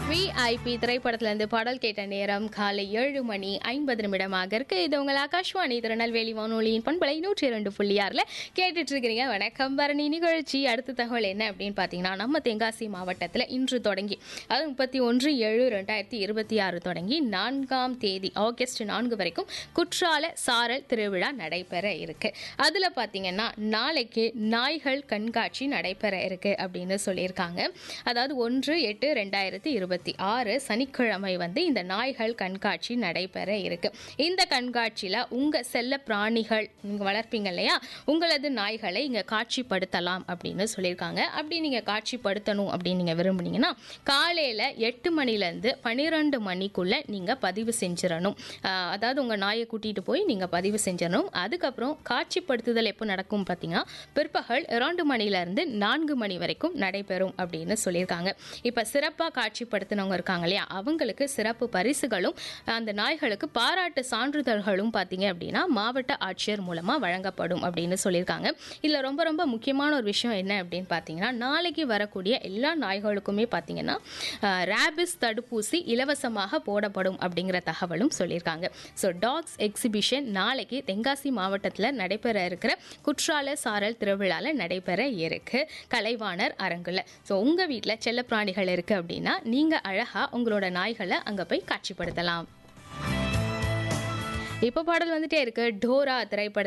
VIP திரைப்படத்துல இருந்து பாடல் கேட்ட நேரம் காலை ஏழு மணி ஐம்பது நிமிடமாக இருக்கு இது உங்கள் ஆகாஷ்வாணி திருநெல்வேலி வானொலியின் பண்பலை நூற்றி இரண்டு புள்ளி ஆறுல கேட்டுட்டு இருக்கிறீங்க வணக்கம் பரணி நிகழ்ச்சி அடுத்த தகவல் என்ன அப்படின்னு பார்த்தீங்கன்னா நம்ம தென்காசி மாவட்டத்தில் இன்று தொடங்கி அது முப்பத்தி ஒன்று ஏழு ரெண்டாயிரத்தி இருபத்தி ஆறு தொடங்கி நான்காம் தேதி ஆகஸ்ட் நான்கு வரைக்கும் குற்றால சாரல் திருவிழா நடைபெற இருக்கு அதில் பார்த்தீங்கன்னா நாளைக்கு நாய்கள் கண்காட்சி நடைபெற இருக்கு அப்படின்னு சொல்லியிருக்காங்க அதாவது ஒன்று எட்டு ரெண்டாயிரத்தி இருபத்தி ஆறு சனிக்கிழமை வந்து இந்த நாய்கள் கண்காட்சி நடைபெற இருக்கு இந்த கண்காட்சியில் உங்கள் செல்ல பிராணிகள் நீங்கள் வளர்ப்பீங்க இல்லையா உங்களது நாய்களை இங்கே காட்சிப்படுத்தலாம் அப்படின்னு சொல்லியிருக்காங்க அப்படி நீங்கள் காட்சிப்படுத்தணும் அப்படின்னு நீங்கள் விரும்புனீங்கன்னா காலையில் எட்டு மணிலேருந்து பன்னிரெண்டு மணிக்குள்ளே நீங்கள் பதிவு செஞ்சிடணும் ஆஹ் அதாவது உங்கள் நாயை கூட்டிகிட்டு போய் நீங்கள் பதிவு செஞ்சிடணும் அதுக்கப்புறம் காட்சிப்படுத்துதல் எப்போ நடக்கும் பார்த்தீங்கன்னா பிற்பகல் இரண்டு மணிலேருந்து நான்கு மணி வரைக்கும் நடைபெறும் அப்படின்னு சொல்லியிருக்காங்க இப்போ சிறப்பாக காட்சிப்படுத்தினவங்க இருக்காங்க இல்லையா அவங்களுக்கு சிறப்பு பரிசுகளும் அந்த நாய்களுக்கு பாராட்டு சான்றிதழ்களும் பார்த்தீங்க அப்படின்னா மாவட்ட ஆட்சியர் மூலமாக வழங்கப்படும் அப்படின்னு சொல்லியிருக்காங்க இதில் ரொம்ப ரொம்ப முக்கியமான ஒரு விஷயம் என்ன அப்படின்னு பார்த்தீங்கன்னா நாளைக்கு வரக்கூடிய எல்லா நாய்களுக்குமே பார்த்தீங்கன்னா ரேபிஸ் தடுப்பூசி இலவசமாக போடப்படும் அப்படிங்கிற தகவலும் சொல்லியிருக்காங்க ஸோ டாக்ஸ் எக்ஸிபிஷன் நாளைக்கு தென்காசி மாவட்டத்தில் நடைபெற இருக்கிற குற்றால சாரல் திருவிழாவில் நடைபெற இருக்கு கலைவாணர் அரங்குல ஸோ உங்கள் வீட்டில் செல்லப்பிராணிகள் இருக்குது அப்படின்னா நீங்கள் அழகாக உங்களோட நாய்களை அங்கே போய் காட்சிப்படுத்தலாம் இப்போ பாடல் வந்துட்டே இருக்கு டோரா திரைப்படத்தில்